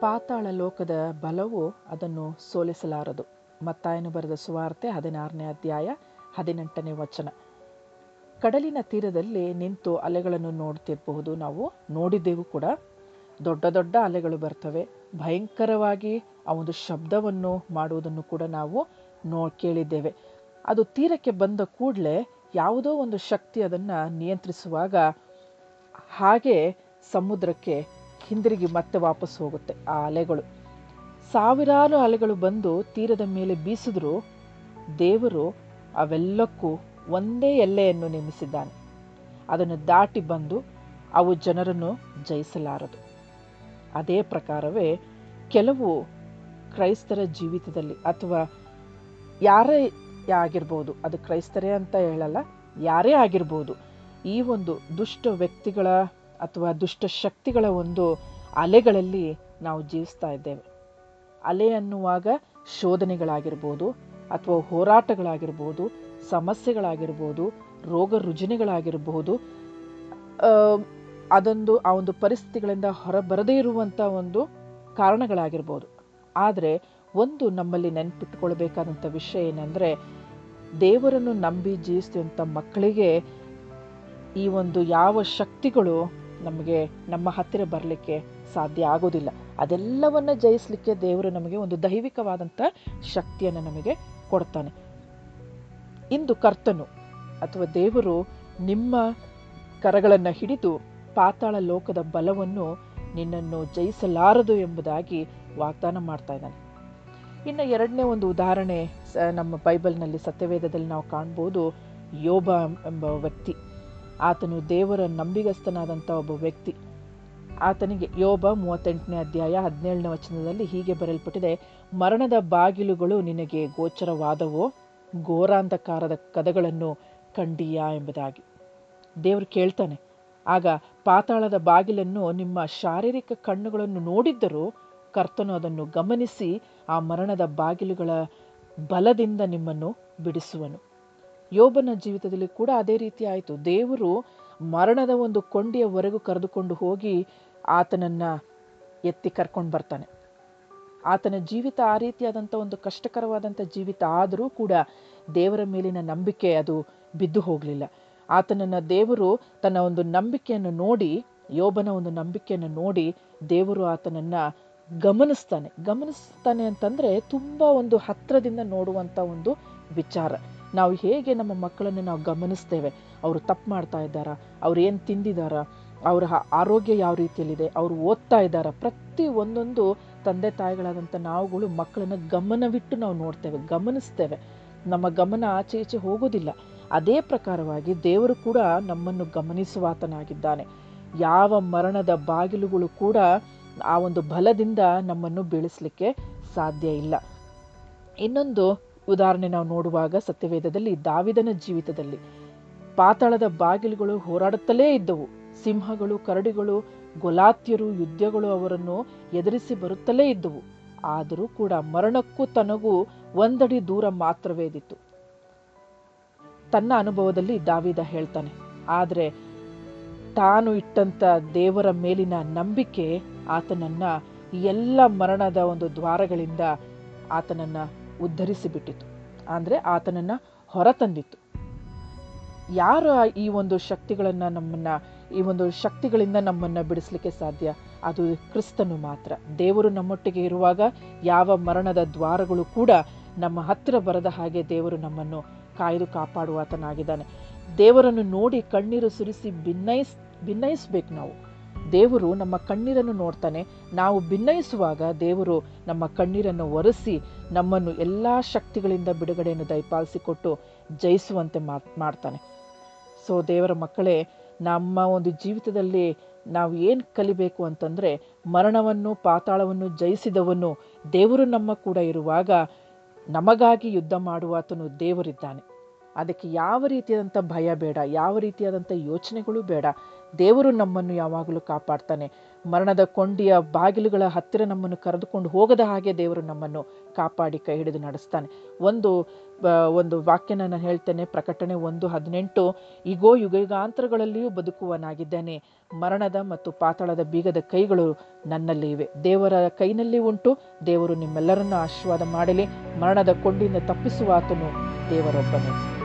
ಪಾತಾಳ ಲೋಕದ ಬಲವು ಅದನ್ನು ಸೋಲಿಸಲಾರದು ಮತ್ತಾಯನು ಬರೆದ ಸುವಾರ್ತೆ ಹದಿನಾರನೇ ಅಧ್ಯಾಯ ಹದಿನೆಂಟನೇ ವಚನ ಕಡಲಿನ ತೀರದಲ್ಲಿ ನಿಂತು ಅಲೆಗಳನ್ನು ನೋಡ್ತಿರಬಹುದು ನಾವು ನೋಡಿದ್ದೆವು ಕೂಡ ದೊಡ್ಡ ದೊಡ್ಡ ಅಲೆಗಳು ಬರ್ತವೆ ಭಯಂಕರವಾಗಿ ಆ ಒಂದು ಶಬ್ದವನ್ನು ಮಾಡುವುದನ್ನು ಕೂಡ ನಾವು ನೋ ಕೇಳಿದ್ದೇವೆ ಅದು ತೀರಕ್ಕೆ ಬಂದ ಕೂಡಲೇ ಯಾವುದೋ ಒಂದು ಶಕ್ತಿ ಅದನ್ನು ನಿಯಂತ್ರಿಸುವಾಗ ಹಾಗೆ ಸಮುದ್ರಕ್ಕೆ ಹಿಂದಿರುಗಿ ಮತ್ತೆ ವಾಪಸ್ ಹೋಗುತ್ತೆ ಆ ಅಲೆಗಳು ಸಾವಿರಾರು ಅಲೆಗಳು ಬಂದು ತೀರದ ಮೇಲೆ ಬೀಸಿದ್ರು ದೇವರು ಅವೆಲ್ಲಕ್ಕೂ ಒಂದೇ ಎಲ್ಲೆಯನ್ನು ನೇಮಿಸಿದ್ದಾನೆ ಅದನ್ನು ದಾಟಿ ಬಂದು ಅವು ಜನರನ್ನು ಜಯಿಸಲಾರದು ಅದೇ ಪ್ರಕಾರವೇ ಕೆಲವು ಕ್ರೈಸ್ತರ ಜೀವಿತದಲ್ಲಿ ಅಥವಾ ಯಾರೇ ಆಗಿರ್ಬೋದು ಅದು ಕ್ರೈಸ್ತರೇ ಅಂತ ಹೇಳಲ್ಲ ಯಾರೇ ಆಗಿರ್ಬೋದು ಈ ಒಂದು ದುಷ್ಟ ವ್ಯಕ್ತಿಗಳ ಅಥವಾ ದುಷ್ಟ ಶಕ್ತಿಗಳ ಒಂದು ಅಲೆಗಳಲ್ಲಿ ನಾವು ಜೀವಿಸ್ತಾ ಇದ್ದೇವೆ ಅಲೆ ಅನ್ನುವಾಗ ಶೋಧನೆಗಳಾಗಿರ್ಬೋದು ಅಥವಾ ಹೋರಾಟಗಳಾಗಿರ್ಬೋದು ಸಮಸ್ಯೆಗಳಾಗಿರ್ಬೋದು ರೋಗ ರುಜಿನಗಳಾಗಿರಬಹುದು ಅದೊಂದು ಆ ಒಂದು ಪರಿಸ್ಥಿತಿಗಳಿಂದ ಹೊರಬರದೇ ಇರುವಂಥ ಒಂದು ಕಾರಣಗಳಾಗಿರ್ಬೋದು ಆದರೆ ಒಂದು ನಮ್ಮಲ್ಲಿ ನೆನಪಿಟ್ಟುಕೊಳ್ಬೇಕಾದಂಥ ವಿಷಯ ಏನಂದರೆ ದೇವರನ್ನು ನಂಬಿ ಜೀವಿಸುವಂಥ ಮಕ್ಕಳಿಗೆ ಈ ಒಂದು ಯಾವ ಶಕ್ತಿಗಳು ನಮಗೆ ನಮ್ಮ ಹತ್ತಿರ ಬರಲಿಕ್ಕೆ ಸಾಧ್ಯ ಆಗೋದಿಲ್ಲ ಅದೆಲ್ಲವನ್ನ ಜಯಿಸಲಿಕ್ಕೆ ದೇವರು ನಮಗೆ ಒಂದು ದೈವಿಕವಾದಂಥ ಶಕ್ತಿಯನ್ನು ನಮಗೆ ಕೊಡ್ತಾನೆ ಇಂದು ಕರ್ತನು ಅಥವಾ ದೇವರು ನಿಮ್ಮ ಕರಗಳನ್ನು ಹಿಡಿದು ಪಾತಾಳ ಲೋಕದ ಬಲವನ್ನು ನಿನ್ನನ್ನು ಜಯಿಸಲಾರದು ಎಂಬುದಾಗಿ ವಾಗ್ದಾನ ಮಾಡ್ತಾ ಇದ್ದಾನೆ ಇನ್ನು ಎರಡನೇ ಒಂದು ಉದಾಹರಣೆ ನಮ್ಮ ಬೈಬಲ್ನಲ್ಲಿ ಸತ್ಯವೇದದಲ್ಲಿ ನಾವು ಕಾಣ್ಬೋದು ಯೋಬ ಎಂಬ ವ್ಯಕ್ತಿ ಆತನು ದೇವರ ನಂಬಿಗಸ್ತನಾದಂಥ ಒಬ್ಬ ವ್ಯಕ್ತಿ ಆತನಿಗೆ ಯೋಬ ಮೂವತ್ತೆಂಟನೇ ಅಧ್ಯಾಯ ಹದಿನೇಳನೇ ವಚನದಲ್ಲಿ ಹೀಗೆ ಬರೆಯಲ್ಪಟ್ಟಿದೆ ಮರಣದ ಬಾಗಿಲುಗಳು ನಿನಗೆ ಗೋಚರವಾದವೋ ಘೋರಾಂಧಕಾರದ ಕದಗಳನ್ನು ಕಂಡೀಯಾ ಎಂಬುದಾಗಿ ದೇವರು ಕೇಳ್ತಾನೆ ಆಗ ಪಾತಾಳದ ಬಾಗಿಲನ್ನು ನಿಮ್ಮ ಶಾರೀರಿಕ ಕಣ್ಣುಗಳನ್ನು ನೋಡಿದ್ದರೂ ಕರ್ತನು ಅದನ್ನು ಗಮನಿಸಿ ಆ ಮರಣದ ಬಾಗಿಲುಗಳ ಬಲದಿಂದ ನಿಮ್ಮನ್ನು ಬಿಡಿಸುವನು ಯೋಬನ ಜೀವಿತದಲ್ಲಿ ಕೂಡ ಅದೇ ರೀತಿ ಆಯಿತು ದೇವರು ಮರಣದ ಒಂದು ಕೊಂಡಿಯವರೆಗೂ ಕರೆದುಕೊಂಡು ಹೋಗಿ ಆತನನ್ನ ಎತ್ತಿ ಕರ್ಕೊಂಡು ಬರ್ತಾನೆ ಆತನ ಜೀವಿತ ಆ ರೀತಿಯಾದಂಥ ಒಂದು ಕಷ್ಟಕರವಾದಂಥ ಜೀವಿತ ಆದರೂ ಕೂಡ ದೇವರ ಮೇಲಿನ ನಂಬಿಕೆ ಅದು ಬಿದ್ದು ಹೋಗಲಿಲ್ಲ ಆತನನ್ನು ದೇವರು ತನ್ನ ಒಂದು ನಂಬಿಕೆಯನ್ನು ನೋಡಿ ಯೋಬನ ಒಂದು ನಂಬಿಕೆಯನ್ನು ನೋಡಿ ದೇವರು ಆತನನ್ನು ಗಮನಿಸ್ತಾನೆ ಗಮನಿಸ್ತಾನೆ ಅಂತಂದರೆ ತುಂಬ ಒಂದು ಹತ್ತಿರದಿಂದ ನೋಡುವಂಥ ಒಂದು ವಿಚಾರ ನಾವು ಹೇಗೆ ನಮ್ಮ ಮಕ್ಕಳನ್ನು ನಾವು ಗಮನಿಸ್ತೇವೆ ಅವರು ತಪ್ಪು ಮಾಡ್ತಾ ಇದ್ದಾರಾ ಅವ್ರು ಏನು ತಿಂದಿದ್ದಾರ ಅವರ ಆರೋಗ್ಯ ಯಾವ ರೀತಿಯಲ್ಲಿದೆ ಅವರು ಓದ್ತಾ ಇದ್ದಾರ ಪ್ರತಿ ಒಂದೊಂದು ತಂದೆ ತಾಯಿಗಳಾದಂಥ ನಾವುಗಳು ಮಕ್ಕಳನ್ನು ಗಮನವಿಟ್ಟು ನಾವು ನೋಡ್ತೇವೆ ಗಮನಿಸ್ತೇವೆ ನಮ್ಮ ಗಮನ ಆಚೆ ಈಚೆ ಹೋಗೋದಿಲ್ಲ ಅದೇ ಪ್ರಕಾರವಾಗಿ ದೇವರು ಕೂಡ ನಮ್ಮನ್ನು ಗಮನಿಸುವಾತನಾಗಿದ್ದಾನೆ ಯಾವ ಮರಣದ ಬಾಗಿಲುಗಳು ಕೂಡ ಆ ಒಂದು ಬಲದಿಂದ ನಮ್ಮನ್ನು ಬೀಳಿಸ್ಲಿಕ್ಕೆ ಸಾಧ್ಯ ಇಲ್ಲ ಇನ್ನೊಂದು ಉದಾಹರಣೆ ನಾವು ನೋಡುವಾಗ ಸತ್ಯವೇದದಲ್ಲಿ ದಾವಿದನ ಜೀವಿತದಲ್ಲಿ ಪಾತಾಳದ ಬಾಗಿಲುಗಳು ಹೋರಾಡುತ್ತಲೇ ಇದ್ದವು ಸಿಂಹಗಳು ಕರಡಿಗಳು ಗೊಲಾತ್ಯರು ಯುದ್ಧಗಳು ಅವರನ್ನು ಎದುರಿಸಿ ಬರುತ್ತಲೇ ಇದ್ದವು ಆದರೂ ಕೂಡ ಮರಣಕ್ಕೂ ತನಗೂ ಒಂದಡಿ ದೂರ ಮಾತ್ರವೇ ಇದ್ದಿತ್ತು ತನ್ನ ಅನುಭವದಲ್ಲಿ ದಾವಿದ ಹೇಳ್ತಾನೆ ಆದರೆ ತಾನು ಇಟ್ಟಂತ ದೇವರ ಮೇಲಿನ ನಂಬಿಕೆ ಆತನನ್ನ ಎಲ್ಲ ಮರಣದ ಒಂದು ದ್ವಾರಗಳಿಂದ ಆತನನ್ನ ಉದ್ಧರಿಸಿ ಬಿಟ್ಟಿತು ಅಂದರೆ ಆತನನ್ನ ಹೊರತಂದಿತ್ತು ಯಾರು ಈ ಒಂದು ಶಕ್ತಿಗಳನ್ನು ನಮ್ಮನ್ನ ಈ ಒಂದು ಶಕ್ತಿಗಳಿಂದ ನಮ್ಮನ್ನ ಬಿಡಿಸ್ಲಿಕ್ಕೆ ಸಾಧ್ಯ ಅದು ಕ್ರಿಸ್ತನು ಮಾತ್ರ ದೇವರು ನಮ್ಮೊಟ್ಟಿಗೆ ಇರುವಾಗ ಯಾವ ಮರಣದ ದ್ವಾರಗಳು ಕೂಡ ನಮ್ಮ ಹತ್ತಿರ ಬರದ ಹಾಗೆ ದೇವರು ನಮ್ಮನ್ನು ಕಾಯ್ದು ಕಾಪಾಡುವಾತನಾಗಿದ್ದಾನೆ ದೇವರನ್ನು ನೋಡಿ ಕಣ್ಣೀರು ಸುರಿಸಿ ಭಿನ್ನೈಸ್ ಭಿನ್ನಯಿಸ್ಬೇಕು ನಾವು ದೇವರು ನಮ್ಮ ಕಣ್ಣೀರನ್ನು ನೋಡ್ತಾನೆ ನಾವು ಭಿನ್ನಯಿಸುವಾಗ ದೇವರು ನಮ್ಮ ಕಣ್ಣೀರನ್ನು ಒರೆಸಿ ನಮ್ಮನ್ನು ಎಲ್ಲ ಶಕ್ತಿಗಳಿಂದ ಬಿಡುಗಡೆಯನ್ನು ದಯಪಾಲಿಸಿಕೊಟ್ಟು ಜಯಿಸುವಂತೆ ಮಾಡ್ತಾನೆ ಸೊ ದೇವರ ಮಕ್ಕಳೇ ನಮ್ಮ ಒಂದು ಜೀವಿತದಲ್ಲಿ ನಾವು ಏನು ಕಲಿಬೇಕು ಅಂತಂದರೆ ಮರಣವನ್ನು ಪಾತಾಳವನ್ನು ಜಯಿಸಿದವನು ದೇವರು ನಮ್ಮ ಕೂಡ ಇರುವಾಗ ನಮಗಾಗಿ ಯುದ್ಧ ಮಾಡುವಾತನು ದೇವರಿದ್ದಾನೆ ಅದಕ್ಕೆ ಯಾವ ರೀತಿಯಾದಂಥ ಭಯ ಬೇಡ ಯಾವ ರೀತಿಯಾದಂಥ ಯೋಚನೆಗಳು ಬೇಡ ದೇವರು ನಮ್ಮನ್ನು ಯಾವಾಗಲೂ ಕಾಪಾಡ್ತಾನೆ ಮರಣದ ಕೊಂಡಿಯ ಬಾಗಿಲುಗಳ ಹತ್ತಿರ ನಮ್ಮನ್ನು ಕರೆದುಕೊಂಡು ಹೋಗದ ಹಾಗೆ ದೇವರು ನಮ್ಮನ್ನು ಕಾಪಾಡಿ ಕೈ ಹಿಡಿದು ನಡೆಸ್ತಾನೆ ಒಂದು ಆ, ಒಂದು ವಾಕ್ಯನ ನಾನು ಹೇಳ್ತೇನೆ ಪ್ರಕಟಣೆ ಒಂದು ಹದಿನೆಂಟು ಈಗೋ ಯುಗಯುಗಾಂತರಗಳಲ್ಲಿಯೂ ಬದುಕುವನಾಗಿದ್ದೇನೆ ಮರಣದ ಮತ್ತು ಪಾತಾಳದ ಬೀಗದ ಕೈಗಳು ನನ್ನಲ್ಲಿ ಇವೆ ದೇವರ ಕೈನಲ್ಲಿ ಉಂಟು ದೇವರು ನಿಮ್ಮೆಲ್ಲರನ್ನು ಆಶೀರ್ವಾದ ಮಾಡಲಿ ಮರಣದ ಕೊಂಡಿಯಿಂದ ತಪ್ಪಿಸುವ ಆತನು ದೇವರೊಬ್ಬನೇ